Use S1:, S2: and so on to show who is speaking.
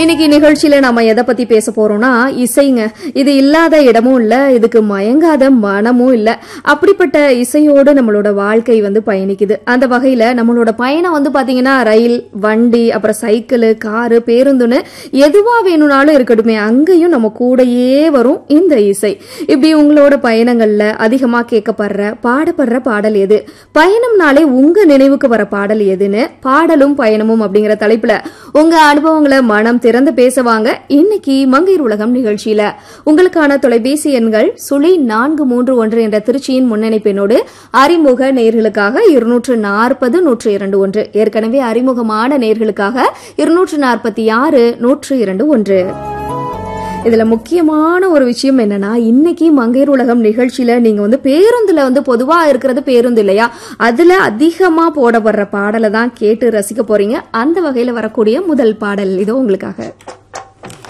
S1: இன்னைக்கு நிகழ்ச்சியில நாம எதை பத்தி பேச போறோம்னா இசைங்க இது இல்லாத இடமும் இல்ல இதுக்கு மயங்காத மனமும் இல்ல அப்படிப்பட்ட இசையோடு நம்மளோட வாழ்க்கை வந்து பயணிக்குது அந்த வகையில நம்மளோட பயணம் வந்து பாத்தீங்கன்னா ரயில் வண்டி அப்புறம் சைக்கிள் காரு பேருந்துன்னு எதுவா வேணும்னாலும் இருக்கட்டுமே அங்கேயும் நம்ம கூடயே வரும் இந்த இசை இப்படி உங்களோட பயணங்கள்ல அதிகமா கேட்கப்படுற பாடப்படுற பாடல் எது பயணம்னாலே உங்க நினைவுக்கு வர பாடல் எதுன்னு பாடலும் பயணமும் அப்படிங்கிற தலைப்புல உங்க அனுபவங்களை மனம் திறந்து பேசுவாங்க இன்னைக்கு மங்கையர் உலகம் நிகழ்ச்சியில உங்களுக்கான தொலைபேசி எண்கள் சுழி நான்கு மூன்று ஒன்று என்ற திருச்சியின் முன்னணிப்பெண்ணோடு அறிமுக நேர்களுக்காக இருநூற்று நாற்பது நூற்று இரண்டு ஒன்று ஏற்கனவே அறிமுகமான நேர்களுக்காக இருநூற்று நாற்பத்தி ஆறு நூற்று இரண்டு ஒன்று இதுல முக்கியமான ஒரு விஷயம் என்னன்னா இன்னைக்கு மங்கையர் உலகம் நிகழ்ச்சியில நீங்க வந்து பேருந்துல வந்து பொதுவா இருக்கிறது பேருந்து இல்லையா அதுல அதிகமா போடப்படுற பாடலை தான் கேட்டு ரசிக்க போறீங்க அந்த வகையில வரக்கூடிய முதல் பாடல் இதோ உங்களுக்காக